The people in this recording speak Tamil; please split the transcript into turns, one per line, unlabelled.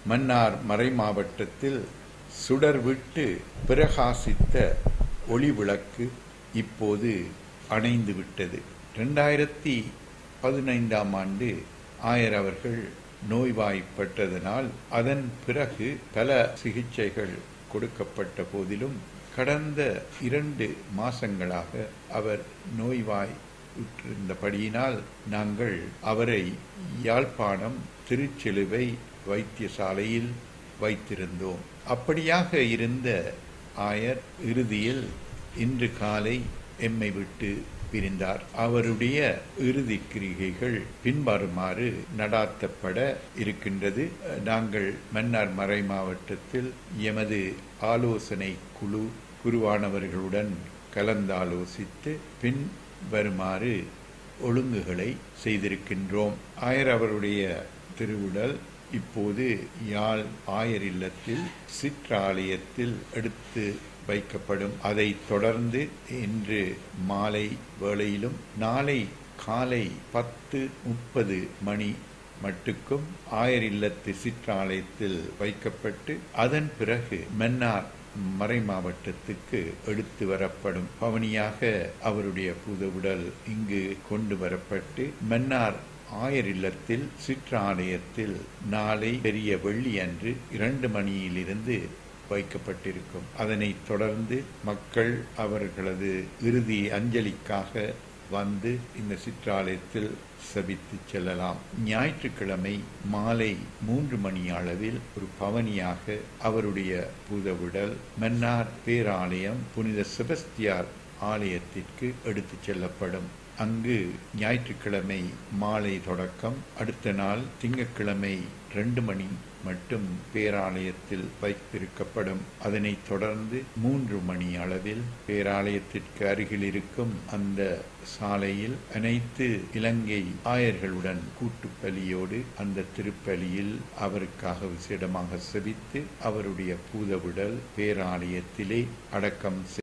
மன்னார் மறை மாவட்டத்தில் சுடர்விட்டு பிரகாசித்த ஒளி விளக்கு இப்போது அணைந்து விட்டது இரண்டாயிரத்தி பதினைந்தாம் ஆண்டு ஆயர் அவர்கள் நோய்வாய்ப்பட்டதனால் அதன் பிறகு பல சிகிச்சைகள் கொடுக்கப்பட்ட போதிலும் கடந்த இரண்டு மாசங்களாக அவர் நோய்வாய் உற்றிருந்தபடியினால் நாங்கள் அவரை யாழ்ப்பாணம் திருச்சிலுவை வைத்தியசாலையில் வைத்திருந்தோம் அப்படியாக இருந்த ஆயர் இறுதியில் இன்று காலை எம்மை விட்டு பிரிந்தார் அவருடைய இறுதி கிரிகைகள் பின்வருமாறு நடாத்தப்பட இருக்கின்றது நாங்கள் மன்னார் மறை மாவட்டத்தில் எமது ஆலோசனை குழு குருவானவர்களுடன் கலந்தாலோசித்து பின் வருமாறு ஒழுங்குகளை செய்திருக்கின்றோம் ஆயர் அவருடைய திருவுடல் இப்போது யாழ் ஆயர் இல்லத்தில் சிற்றாலயத்தில் எடுத்து வைக்கப்படும் அதை தொடர்ந்து இன்று மாலை வேளையிலும் நாளை காலை பத்து முப்பது மணி மட்டுக்கும் ஆயர் இல்லத்து சிற்றாலயத்தில் வைக்கப்பட்டு அதன் பிறகு மன்னார் மறை மாவட்டத்துக்கு எடுத்து வரப்படும் பவனியாக அவருடைய புதவுடல் இங்கு கொண்டு வரப்பட்டு மன்னார் ஆயர் இல்லத்தில் சிற்றாலயத்தில் நாளை பெரிய வெள்ளி அன்று இரண்டு மணியிலிருந்து வைக்கப்பட்டிருக்கும் அதனைத் தொடர்ந்து மக்கள் அவர்களது இறுதி அஞ்சலிக்காக வந்து இந்த சிற்றாலயத்தில் சபித்து செல்லலாம் ஞாயிற்றுக்கிழமை மாலை மூன்று மணி அளவில் ஒரு பவனியாக அவருடைய பூதவிடல் மன்னார் பேராலயம் புனித செபஸ்தியார் ஆலயத்திற்கு எடுத்துச் செல்லப்படும் அங்கு ஞாயிற்றுக்கிழமை மாலை தொடக்கம் அடுத்த நாள் திங்கட்கிழமை ரெண்டு மணி மட்டும் பேராலயத்தில் வைத்திருக்கப்படும் அதனைத் தொடர்ந்து மூன்று மணி அளவில் பேராலயத்திற்கு அருகில் இருக்கும் அந்த சாலையில் அனைத்து இலங்கை ஆயர்களுடன் கூட்டு பலியோடு அந்த திருப்பலியில் அவருக்காக விசேடமாக செபித்து அவருடைய பூதவிடல் பேராலயத்திலே அடக்கம்